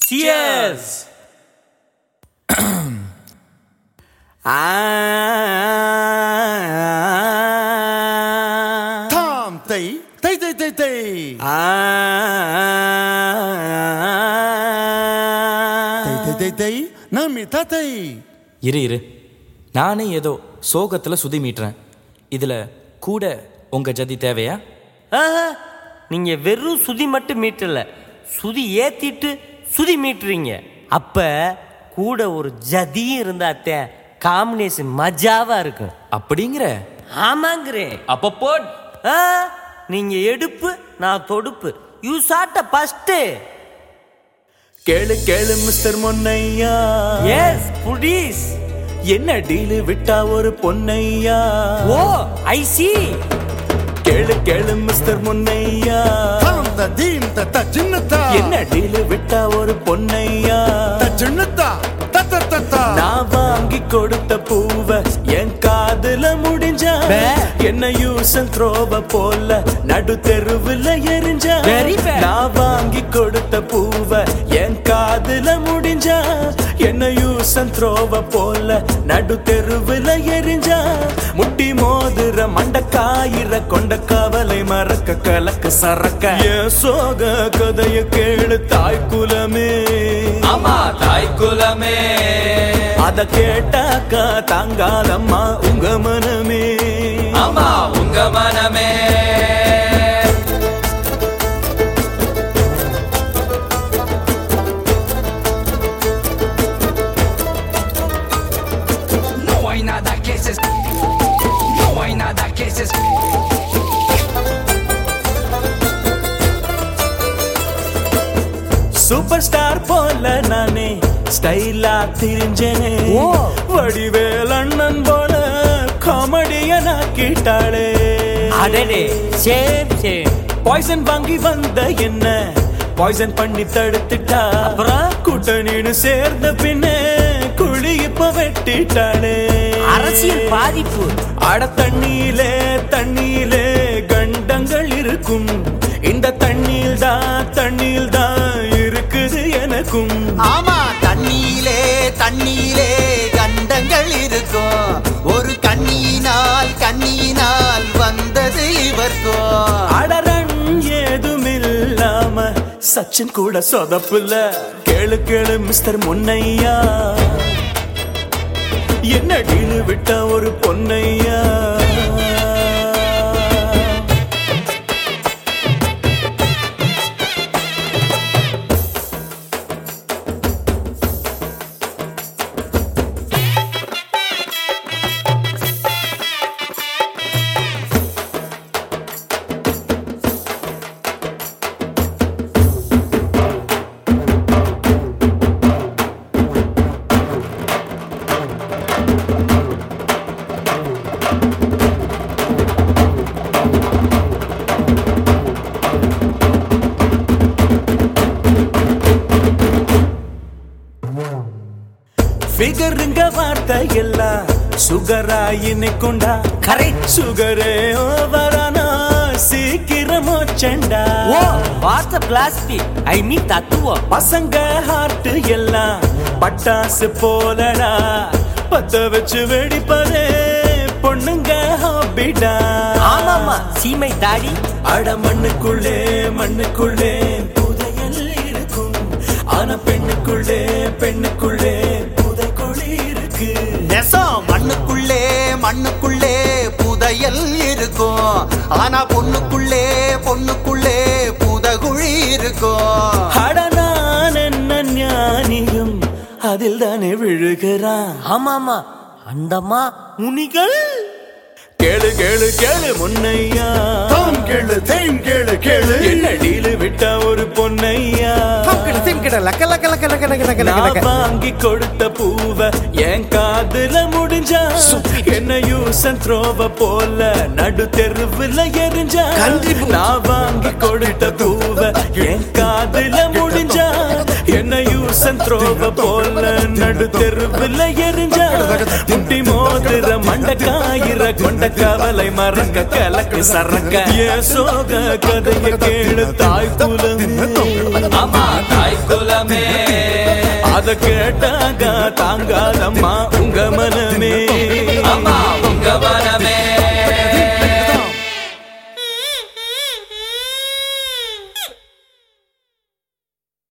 Cheers! ah, தாம் தை தை தை தை தை தை தை தை தை நம்மி தத்தை இரு இரு நானே ஏதோ சோகத்துல சுதி மீட்டுறேன் இதுல கூட உங்க ஜதி தேவையா ஆஹா, நீங்க வெறும் சுதி மட்டும் மீட்டல சுதி ஏத்திட்டு சுதி மீட்டுறீங்க அப்ப கூட ஒரு ஜதி இருந்தாத்தே காம்பினேஷன் மஜாவா இருக்கும் அப்படிங்கிற ஆமாங்கிறேன் அப்ப போட் ஆ, நீங்க எடுப்பு நான் தொடுப்பு யூ சாட்ட ஃபர்ஸ்ட் கேளு கேளு மிஸ்டர் பொன்னையா எஸ் புடீஸ் என்ன டீலு விட்டா ஒரு பொன்னையா ஓ ஐ சி கேளு கேளு மிஸ்டர் பொன்னையா தாம் த தீம் த த சின்னத்தா என்ன டீலு விட்டா ஒரு பொன்னையா த சின்னத்தா த த த த நான் வாங்கி கொடுத்த பூவ என் காதுல முடிஞ்சா பே. என்ன யூஸ் த்ரோவ போல நடு தெருவுல எரிஞ்சா Very bad. நான் வாங்கி கொடுத்த பூவ என் காதுல முடிஞ்சா என்ன யூஸ் த்ரோவ போல நடு தெருவுல எரிஞ்சா முட்டி மோதுற மண்டக்காயிர கொண்ட கவலை மறக்க கலக்க சரக்க என் சோக கதைய கேளு தாய் குலமே ஆமா தாய் குலமே அத கேட்டாக்கா தாங்காதம்மா உங்க மனமே ஆமா உங்க மனமே No hay nada que se No hay nada que se super star போல நானே ஸ்டைலா திரிஞ்சேனே ஓ. வடிவேல் அண்ணன் போல காமெடியனா கேட்டாளே அடடே சேம் சேம் பாய்சன் வாங்கி வந்த என்ன பாய்சன் பண்ணி தடுத்துட்டா அப்புறம்? கூட்டணின்னு சேர்ந்த பின்னே குழி இப்ப வெட்டிட்டாளே அரசியல் பாதிப்பு அட தண்ணியிலே தண்ணியிலே கண்டங்கள் இருக்கும் இந்த தண்ணீர் தான் தண்ணீர் தான் இருக்குது எனக்கும் ஆமா தண்ணியிலே தண்ணியிலே கண்டங்கள் இருக்கும் ஒரு கண்ணியினால் கண்ணியினால் வந்தது இவர்க்கும் அடரன் ஏதுமில்லாம சச்சின் கூட சொதப்புல கேளு கேளு மிஸ்டர் முன்னையா என்ன டீலு விட்ட ஒரு பொன்னையா ஃபிகருங்க வார்த்தை எல்லாம் சுகரா இன்னைக்குண்டா கரெக்ட் சுகரே ஓவரானா சீக்கிரமோ செண்டா ஓ வாட்ஸ் பிளாஸ்டிக் ஐ மீன் தத்துவம் பசங்க ஹார்ட் எல்லாம் பட்டாசு போலடா பத்த வச்சு வெடிப்பதே பொண்ணுங்க ஹாபிடா ஆமாமா சீமை தாடி அட மண்ணுக்குள்ளே மண்ணுக்குள்ளே புதையல் இருக்கும் ஆனா பெண்ணுக்குள்ளே பெண்ணுக்குள்ளே புதைக்குழி இருக்கு நெசம் மண்ணுக்குள்ளே மண்ணுக்குள்ளே புதையல் இருக்கும் ஆனா பொண்ணுக்குள்ளே பொண்ணுக்குள்ளே புதகுழி இருக்கும் அட நான் என்ன ஞானியும் அதில் தானே விழுகிறான் ஆமாமா அந்தமா முனிகள் கேளு கேளு கேளு முன்னையா தாம் கேளு தேம் கேளு கேளு என்ன டீலு விட்டா ஒரு பொன்னையா தாம் கேளு தேம் கேளு லக்க லக்க லக்க லக்க லக்க லக்க நான் லக்க வாங்கி கொடுத்த பூவ என் காதுல முடிஞ்சா என்ன யூஸ் த்ரோவ போல நடு தெருவுல எரிஞ்சா நான் வாங்கி கொடுத்த பூவ என் காதுல முடிஞ்சா என்ன யூஸ் த்ரோவ போல நடு தெருவுல எரிஞ்சா முட்டி மோதுற மண்டக்காயிர கொண்ட கவலை மறக்க கலக்கு சரக்க ஏன் சோக கதைய கேளு தாய் குலம் ஆமா தாய் குலமே அத கேட்டாங்க தாங்காதம்மா உங்க மன